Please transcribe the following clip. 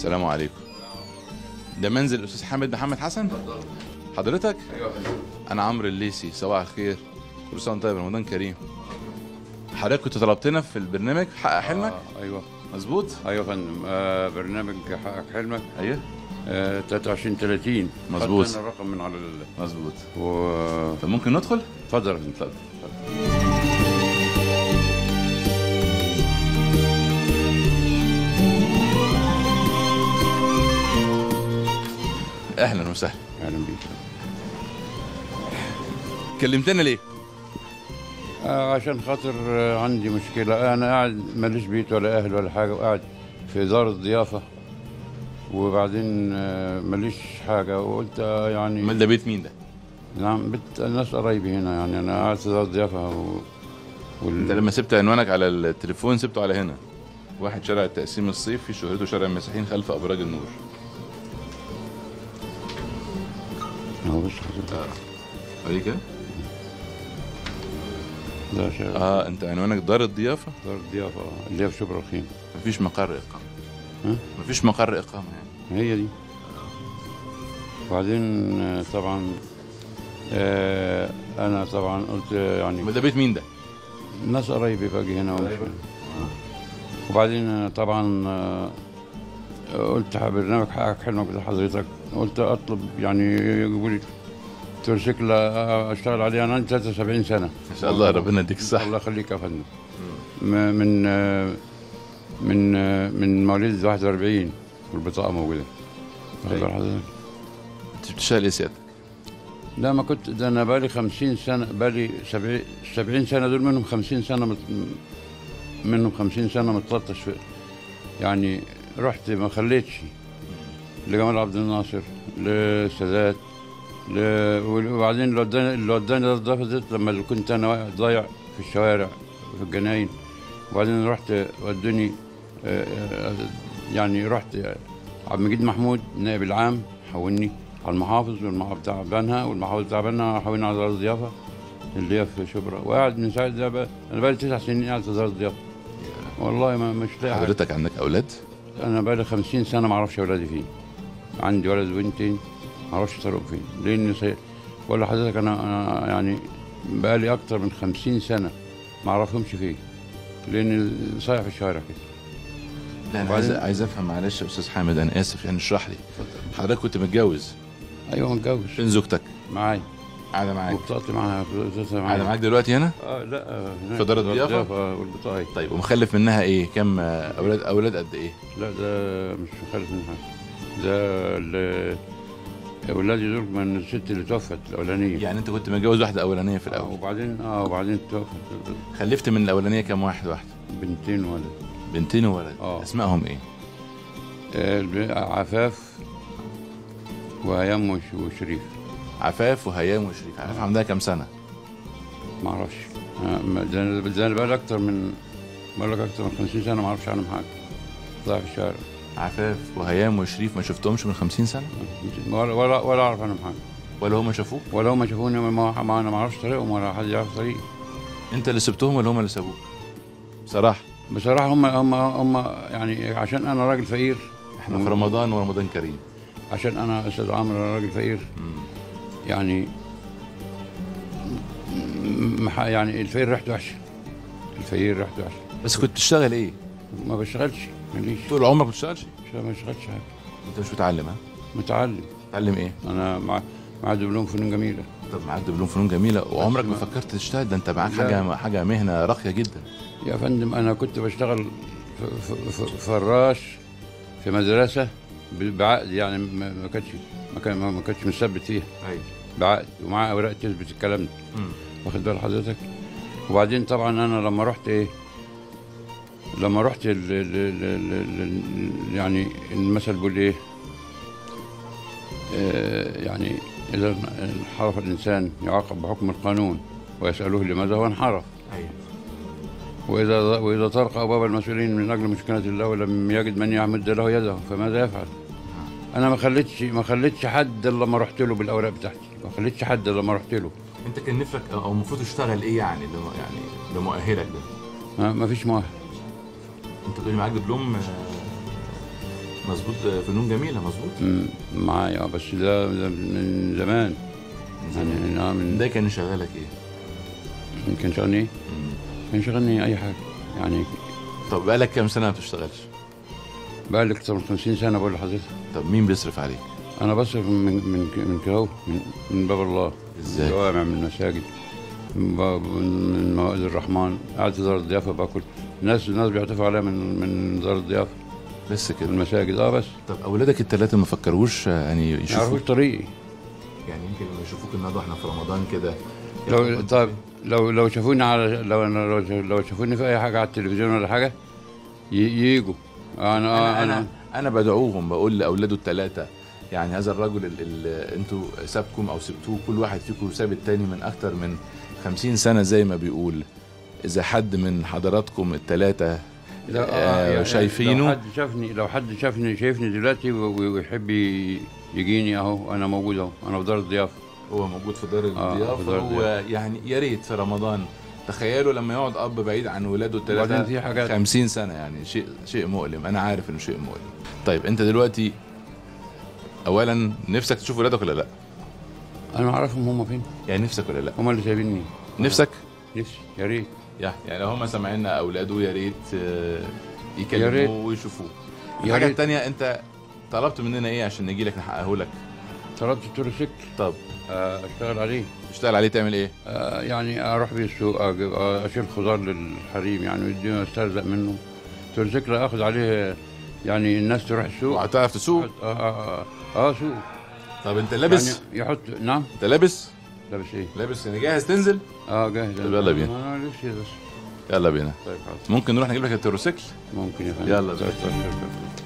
السلام عليكم ده منزل الاستاذ حامد محمد حسن حضرتك انا عمرو الليسي صباح الخير كل سنه وأنت طيب رمضان كريم حضرتك كنت طلبتنا في البرنامج حقق حلمك آه ايوه مظبوط ايوه يا فندم آه برنامج حقق حلمك ايوه آه 23 30 مظبوط. خدت أنا الرقم من على ال... مظبوط و طب ممكن ندخل اتفضل يا فندم، اتفضل اتفضل. اهلا وسهلا اهلا بيك كلمتنا ليه آه عشان خاطر آه عندي مشكلة أنا قاعد ماليش بيت ولا أهل ولا حاجة وقاعد في دار الضيافة وبعدين آه ماليش حاجة وقلت آه يعني امال ده بيت مين ده نعم بيت الناس قرايبي هنا يعني أنا قاعد في دار الضيافة و... انت وال... لما سبت عنوانك على التليفون سبته على هنا واحد شارع التقسيم الصيف في شهرته شارع المسيحيين خلف ابراج النور هو بص حضرتك اوريك كده ده شارع اه انت عنوانك دار الضيافه دار الضيافة آه، اللي هي في شبرا الخيم مفيش مقر اقامه ها؟ مفيش مقر اقامه يعني هي دي وبعدين آه، طبعا آه أنا طبعا قلت آه، يعني امال ده بيت مين ده الناس قرايبي باجي هنا ومش وبعدين آه، طبعا آه، قلت ح- برنامج حقق حلمك بتاع حضرتك قلت اطلب يعني يجيبوا لي تورسيكل آه، اشتغل عليه انا عندي 73 سنه ما شاء الله ربنا يديك الصحه الله يخليك يا فندم م- من آه، من آه، من مواليد 41 والبطاقه موجوده واخد بال حضرتك انت بتشتغل ايه سيادتك لا ما كنت ده انا بالي 50 سنه بالي 70 70 سنه دول منهم 50 سنه مت منهم 50 سنه متلطش في يعني رحت ما خليتش لجمال عبد الناصر للسادات ل... وبعدين اللي وداني اللي وداني ده الضيافه ديت لما كنت انا واقع ضايع في الشوارع في الجناين وبعدين رحت ودوني آه، آه، يعني رحت عبد المجيد محمود النائب العام حولني على المحافظ والمحافظ بتاع بنها والمحافظ بتاع بنها حولني على دار الضيافه اللي هي في شبرا وقاعد من ساعه ده بقى انا بقالي تسع سنين قاعد في دار الضيافه والله ما مش لاقي حاجة. حضرتك عندك اولاد انا بقالي 50 سنه ما اعرفش اولادي فين عندي ولد وبنتين ما اعرفش طريقهم فين لان سي... ولا حضرتك انا انا يعني بقالي اكتر من 50 سنه ما اعرفهمش فين لان صايع في الشوارع كده لا انا عايز وبعدين- عايز افهم معلش يا استاذ حامد انا اسف يعني اشرح لي حضرتك كنت متجوز ايوه متجوز فين زوجتك معايا قاعده معاك وبطاقتي معاها بطاقتي معايا قاعده معاك دلوقتي هنا اه لا آه، هناك في دار الضيافة؟ آه، والبطاقه أهي. طيب ومخلف منها ايه كم آه، اولاد اولاد قد ايه لا ده مش مخالف من حاجه ده ال- اولادي دول من الست اللي توفت الاولانيه يعني انت كنت متجوز واحده اولانيه في آه، الاول وبعدين اه وبعدين توفت خلفت من الاولانيه كم واحد واحده بنتين ولد بنتين وولد آه. اسمائهم ايه آه، الب- عفاف وهيام وش- وشريف عفاف وهيام وشريف عفاف عندها كم سنه ما اعرفش آه، ما- ده انا ده أنا بقالي اكتر من بقول لك اكتر من 50 سنه ما اعرفش عنهم حاجه ضاع في الشارع عفاف وهيام وشريف ما شفتهمش من 50 سنه ولا ولا ولا اعرف عنهم حاجه ولا هم شافوك ولا هم شافوني ما, ما انا ما اعرفش طريقهم ولا حد يعرف طريقي انت اللي سبتهم ولا هم اللي سابوك بصراحه بصراحه هم هم هم يعني عشان انا راجل فقير احنا في رمضان ورمضان كريم عشان انا استاذ عمرو انا راجل فقير يعني م- م- يعني الفقير ريحته وحشه الفقير ريحته وحشه بس كنت تشتغل ايه ما بشتغلش ماليش طول عمرك ما بتشتغلش ما بشتغلش حاجه انت مش متعلم ها متعلم متعلم ايه انا مع مع دبلوم فنون جميله طب معاك دبلوم فنون جميله وعمرك ما ما- فكرت تشتغل ده انت معاك لا. حاجه حاجه مهنه راقيه جدا يا فندم انا كنت بشتغل ف- ف- ف- فراش في مدرسه ب- بعقد يعني ما ما كانش ما كان ما كانش مثبت فيها ايوه بعقد ومعاه اوراق تثبت الكلام ده واخد بال حضرتك وبعدين طبعا انا لما رحت ايه لما رحت ال ال ال ال ال يعني المثل بيقول ايه آه يعني اذا انحرف الانسان يعاقب بحكم القانون ويسالوه لماذا هو انحرف ايوه واذا واذا طرق ابواب المسؤولين من اجل مشكله الله ولم يجد من يمد له يده فماذا يفعل؟ انا ما خليتش ما خليتش حد الا لما رحت له بالاوراق بتاعتي ما خليتش حد الا لما رحت له انت كان نفسك او المفروض تشتغل ايه يعني اللي هو- يعني اللي مؤهلك ده ما, ما فيش مؤهل انت بتقولي معاك دبلوم مظبوط فنون جميله مظبوط مم، معايا آه، بس ده, ده من زمان يعني أنا من ده كان شغالك ايه؟ كان شغلني إيه؟ كان شغلني أي حاجة يعني طب بقالك كام سنه ما بتشتغلش؟ بقى لي أكتر من 50 سنة بقول لحضرتك طب مين بيصرف عليك؟ أنا بصرف من من من كهو من, من باب الله ازاي؟ من جوامع من المساجد من باب- من موائد الرحمن قاعد في دار الضيافة باكل الناس الناس بيعترفوا عليا من من دار الضيافة بس من كده المساجد اه بس طب اولادك الثلاثه ما فكروش آه، يعني ما يشوفوا يعرفوش طريقي يعني يمكن لما يشوفوك النهارده احنا في رمضان كده لو طيب لو لو شافوني على لو انا لو, لو شافوني في اي حاجه على التلفزيون ولا حاجه ي- ييجوا انا انا انا, انا انا بدعوهم بقول لاولاده الثلاثه يعني هذا الرجل اللي انتوا سابكم او سبتوه كل واحد فيكم ساب التاني من اكتر من خمسين سنه زي ما بيقول اذا حد من حضراتكم الثلاثه لا آه، يعني شايفينه؟ لو حد شافني لو حد شافني شايفني دلوقتي و- و- ويحب ي- يجيني اهو انا موجود اهو انا في دار الضيافه هو موجود في دار آه، الضيافه في دار هو يعني يا ريت في رمضان تخيلوا لما يقعد اب بعيد عن ولاده وبعدين الثلاثه في حاجات 50 سنه يعني شيء شيء مؤلم انا عارف انه شيء مؤلم طيب انت دلوقتي اولا نفسك تشوف ولادك ولا لا انا اعرفهم هم فين يعني نفسك ولا لا هم اللي سايبيني نفسك نفسي يا ريت يا يعني لو هم سامعيننا اولاده يا ريت آه، يا ريت. يكلموه ويشوفوه يا الحاجه ريت. الثانيه انت طلبت مننا ايه عشان نجي لك نحققه لك طلبت التورسيكل طب آه، اشتغل عليه تشتغل عليه تعمل ايه آه، يعني اروح بيه السوق أجيب- آه، اشيل خضار للحريم يعني يديني استرزق منه تورسيكل اخذ عليه يعني الناس تروح السوق وهتعرف تسوق اه اه اه, آه سوق طب انت لابس يعني يحط نعم انت لابس لابس ايه؟ لابس يعني جاهز تنزل اه جاهز طب يلا بينا. انا لبسي بس يلا بينا طيب حاضر ممكن نروح نجيب لك التروسيكل ممكن يا فندم يلا طيب، طيب، طيب، طيب.